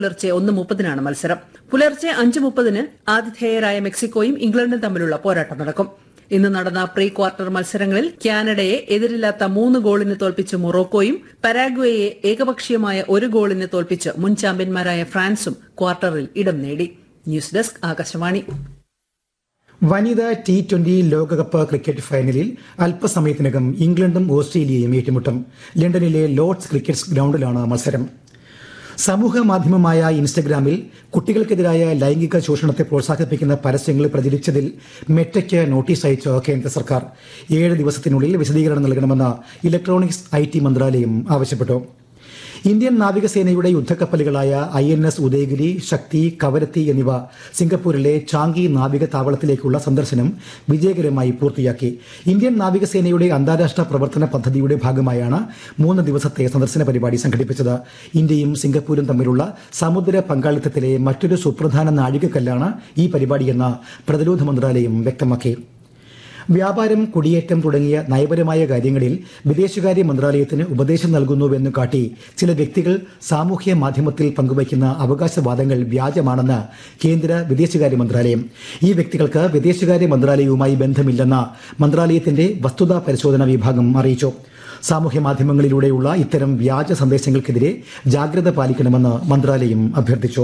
പുലർച്ചെ ഒന്ന് മുപ്പതിനാണ് മത്സരം പുലർച്ചെ അഞ്ച് മുപ്പതിന് ആതിഥേയരായ മെക്സിക്കോയും ഇംഗ്ലണ്ടും തമ്മിലുള്ള പോരാട്ടം നടക്കും ഇന്ന് നടന്ന പ്രീ ക്വാർട്ടർ മത്സരങ്ങളിൽ കാനഡയെ എതിരില്ലാത്ത മൂന്ന് ഗോളിന് തോൽപ്പിച്ച് മൊറോക്കോയും പരാഗ്വേയെ ഏകപക്ഷീയമായ ഒരു ഗോളിന് തോൽപ്പിച്ച് മുൻ ചാമ്പ്യന്മാരായ ഫ്രാൻസും ക്വാർട്ടറിൽ ഇടം നേടി ന്യൂസ് ഡെസ്ക് ആകാശവാണി വനിതാ ടി ട്വന്റി ലോകകപ്പ് ക്രിക്കറ്റ് ഫൈനലിൽ അല്പസമയത്തിനകം ഇംഗ്ലണ്ടും ഓസ്ട്രേലിയയും ഏറ്റുമുട്ടും ലണ്ടനിലെ ലോർഡ്സ് ക്രിക്കറ്റ് ഗ്രൌണ്ടിലാണ് മത്സരം സമൂഹ മാധ്യമമായ ഇൻസ്റ്റഗ്രാമിൽ കുട്ടികൾക്കെതിരായ ലൈംഗിക ചൂഷണത്തെ പ്രോത്സാഹിപ്പിക്കുന്ന പരസ്യങ്ങൾ പ്രചരിച്ചതിൽ മെറ്റയ്ക്ക് നോട്ടീസ് അയച്ച കേന്ദ്ര സർക്കാർ ഏഴ് ദിവസത്തിനുള്ളിൽ വിശദീകരണം നൽകണമെന്ന് ഇലക്ട്രോണിക്സ് ഐ മന്ത്രാലയം ആവശ്യപ്പെട്ടു ഇന്ത്യൻ നാവികസേനയുടെ യുദ്ധക്കപ്പലുകളായ I N S Udayagiri Shakti Kavaratti എന്നിവ സിംഗപ്പൂരിലെ ചാങ്കി നാവിക താവളത്തിലേക്കുള്ള സന്ദർശനം വിജയകരമായി പൂർത്തിയാക്കി ഇന്ത്യൻ നാവികസേനയുടെ അന്താരാഷ്ട്ര പ്രവർത്തന പദ്ധതിയുടെ ഭാഗമായാണ് മൂന്ന് ദിവസത്തെ സന്ദർശന പരിപാടി സംഘടിപ്പിച്ചത് ഇന്ത്യയും സിംഗപ്പൂരും തമ്മിലുള്ള സമുദ്ര പങ്കാളിത്തത്തിലെ മറ്റൊരു സുപ്രധാന നാഴികക്കല്ലാണ് ഈ പരിപാടിയെന്ന് പ്രതിരോധ മന്ത്രാലയം വ്യക്തമാക്കി വ്യാപാരം കുടിയേറ്റം തുടങ്ങിയ നയപരമായ കാര്യങ്ങളിൽ വിദേശകാര്യ മന്ത്രാലയത്തിന് ഉപദേശം നൽകുന്നുവെന്ന് കാട്ടി ചില വ്യക്തികൾ സാമൂഹ്യ മാധ്യമത്തിൽ പങ്കുവയ്ക്കുന്ന അവകാശവാദങ്ങൾ വ്യാജമാണെന്ന് കേന്ദ്ര വിദേശകാര്യ മന്ത്രാലയം ഈ വ്യക്തികൾക്ക് വിദേശകാര്യ മന്ത്രാലയവുമായി ബന്ധമില്ലെന്ന് മന്ത്രാലയത്തിന്റെ വസ്തുതാ പരിശോധന വിഭാഗം അറിയിച്ചു സാമൂഹ്യ മാധ്യമങ്ങളിലൂടെയുള്ള ഇത്തരം വ്യാജ സന്ദേശങ്ങൾക്കെതിരെ ജാഗ്രത പാലിക്കണമെന്ന് മന്ത്രാലയം അഭ്യർത്ഥിച്ചു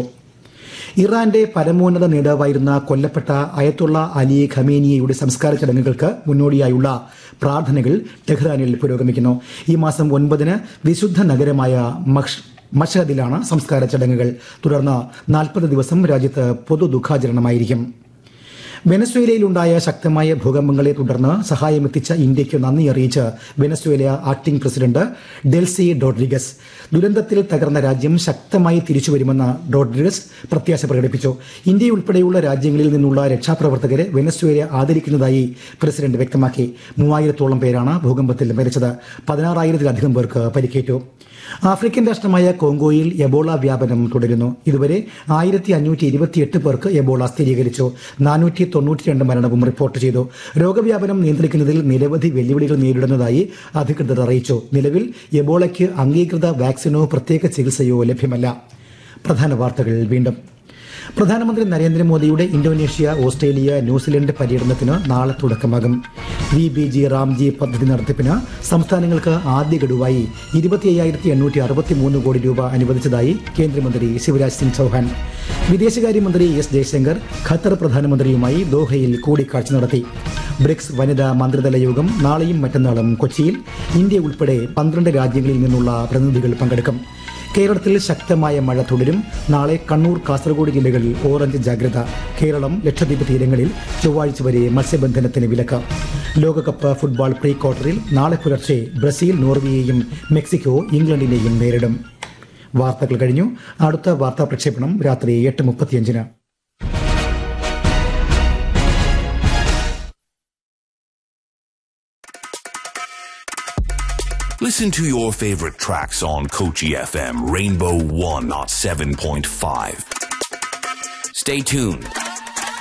ഇറാന്റെ പരമോന്നത നേതാവായിരുന്ന കൊല്ലപ്പെട്ട അയത്തുള്ള അലി ഖമേനിയയുടെ സംസ്കാര ചടങ്ങുകൾക്ക് മുന്നോടിയായുള്ള പ്രാർത്ഥനകൾ ടെഹ്റാനിൽ പുരോഗമിക്കുന്നു ഈ മാസം ഒൻപതിന് വിശുദ്ധ നഗരമായ മഷ് മഷഹദിലാണ് സംസ്കാര ചടങ്ങുകൾ തുടർന്ന് നാൽപ്പത് ദിവസം രാജ്യത്ത് പൊതു ദുഃഖാചരണമായിരിക്കും വെനസ്വേലയിലുണ്ടായ ശക്തമായ ഭൂകമ്പങ്ങളെ തുടർന്ന് സഹായമെത്തിച്ച ഇന്ത്യയ്ക്ക് നന്ദി അറിയിച്ച് Venezuela acting president Delcy Rodriguez ദുരന്തത്തിൽ തകർന്ന രാജ്യം ശക്തമായി തിരിച്ചുവരുമെന്ന് ഡോഡ്രിഗസ് പ്രത്യാശ പ്രകടിപ്പിച്ചു ഇന്ത്യയുൾപ്പെടെയുള്ള രാജ്യങ്ങളിൽ നിന്നുള്ള രക്ഷാപ്രവർത്തകരെ വെനസ്വേല ആദരിക്കുന്നതായി പ്രസിഡന്റ് വ്യക്തമാക്കി മൂവായിരത്തോളം പേരാണ് ഭൂകമ്പത്തിൽ മരിച്ചത് പതിനാറായിരത്തിലധികം പേർക്ക് പരിക്കേറ്റു ആഫ്രിക്കൻ രാഷ്ട്രമായ കോങ്കോയിൽ എബോള വ്യാപനം തുടരുന്നു ഇതുവരെ ആയിരത്തി അഞ്ഞൂറ്റി ഇരുപത്തിയെട്ട് പേർക്ക് എബോള സ്ഥിരീകരിച്ചു നാനൂറ്റി തൊണ്ണൂറ്റിരണ്ട് മരണവും റിപ്പോർട്ട് ചെയ്തു രോഗവ്യാപനം നിയന്ത്രിക്കുന്നതിൽ നിരവധി വെല്ലുവിളികൾ നേരിടുന്നതായി അധികൃതർ അറിയിച്ചു നിലവിൽ എബോളയ്ക്ക് അംഗീകൃത വാക്സിനോ പ്രത്യേക ചികിത്സയോ ലഭ്യമല്ല പ്രധാന വാർത്തകൾ വീണ്ടും പ്രധാനമന്ത്രി നരേന്ദ്രമോദിയുടെ ഇന്തോനേഷ്യ ഓസ്ട്രേലിയ ന്യൂസിലൻഡ് പര്യടനത്തിന് നാളെ തുടക്കമാകും വി ബി ജി റാംജി പദ്ധതി നടത്തിപ്പിന് സംസ്ഥാനങ്ങൾക്ക് ആദ്യ ഗഡുവായി ഇരുപത്തി അയ്യായിരത്തി എണ്ണൂറ്റി അറുപത്തി മൂന്ന് കോടി രൂപ അനുവദിച്ചതായി കേന്ദ്രമന്ത്രി ശിവരാജ് സിംഗ് ചൌഹാൻ വിദേശകാര്യമന്ത്രി എസ് ജയശങ്കർ ഖത്തർ പ്രധാനമന്ത്രിയുമായി ദോഹയിൽ കൂടിക്കാഴ്ച നടത്തി ബ്രിക്സ് വനിതാ മന്ത്രിതല യോഗം നാളെയും മറ്റന്നാളും കൊച്ചിയിൽ ഇന്ത്യ ഉൾപ്പെടെ പന്ത്രണ്ട് രാജ്യങ്ങളിൽ നിന്നുള്ള പ്രതിനിധികൾ പങ്കെടുക്കും കേരളത്തിൽ ശക്തമായ മഴ തുടരും നാളെ കണ്ണൂർ കാസർഗോഡ് ജില്ലകളിൽ ഓറഞ്ച് ജാഗ്രത കേരളം ലക്ഷദ്വീപ് തീരങ്ങളിൽ ചൊവ്വാഴ്ച വരെ മത്സ്യബന്ധനത്തിന് വിലക്ക് ലോകകപ്പ് ഫുട്ബോൾ പ്രീ ക്വാർട്ടറിൽ നാളെ പുലർച്ചെ ബ്രസീൽ നോർവേയെയും മെക്സിക്കോ ഇംഗ്ലണ്ടിനെയും നേരിടും വാർത്തകൾ കഴിഞ്ഞു അടുത്ത വാർത്താ പ്രക്ഷേപണം രാത്രി എട്ട് മുപ്പത്തിയഞ്ചിന് Listen to your favorite tracks on Kochi FM Rainbow 107.5. Stay tuned